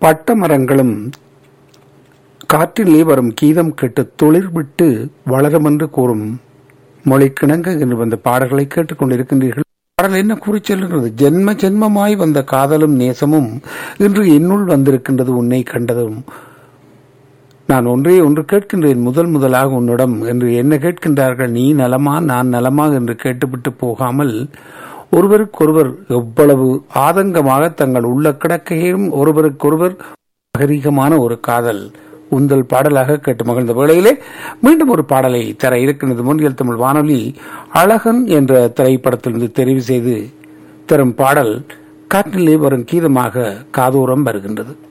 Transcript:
பட்ட மரங்களும் காற்றிலே வரும் கீதம் கேட்டு துளிர் விட்டு வளரும் என்று கூறும் மொழி கிணங்க என்று வந்த பாடல்களை கேட்டுக்கொண்டிருக்கின்றீர்கள் பாடல் என்ன கூறி செல்கிறது ஜென்ம ஜென்மமாய் வந்த காதலும் நேசமும் இன்று என்னுள் வந்திருக்கின்றது உன்னை கண்டதும் நான் ஒன்றே ஒன்று கேட்கின்றேன் முதல் முதலாக உன்னிடம் என்று என்ன கேட்கின்றார்கள் நீ நலமா நான் நலமா என்று கேட்டுவிட்டு போகாமல் ஒருவருக்கொருவர் எவ்வளவு ஆதங்கமாக தங்கள் உள்ள கிடக்கையும் ஒருவருக்கொருவர் நாகரிகமான ஒரு காதல் உந்தல் பாடலாக கேட்டு மகிழ்ந்த வேளையிலே மீண்டும் ஒரு பாடலை தர இருக்கின்றது முன்னில் தமிழ் வானொலி அழகன் என்ற திரைப்படத்திலிருந்து தெரிவு செய்து தரும் பாடல் காற்றிலே வரும் கீதமாக காதோரம் வருகின்றது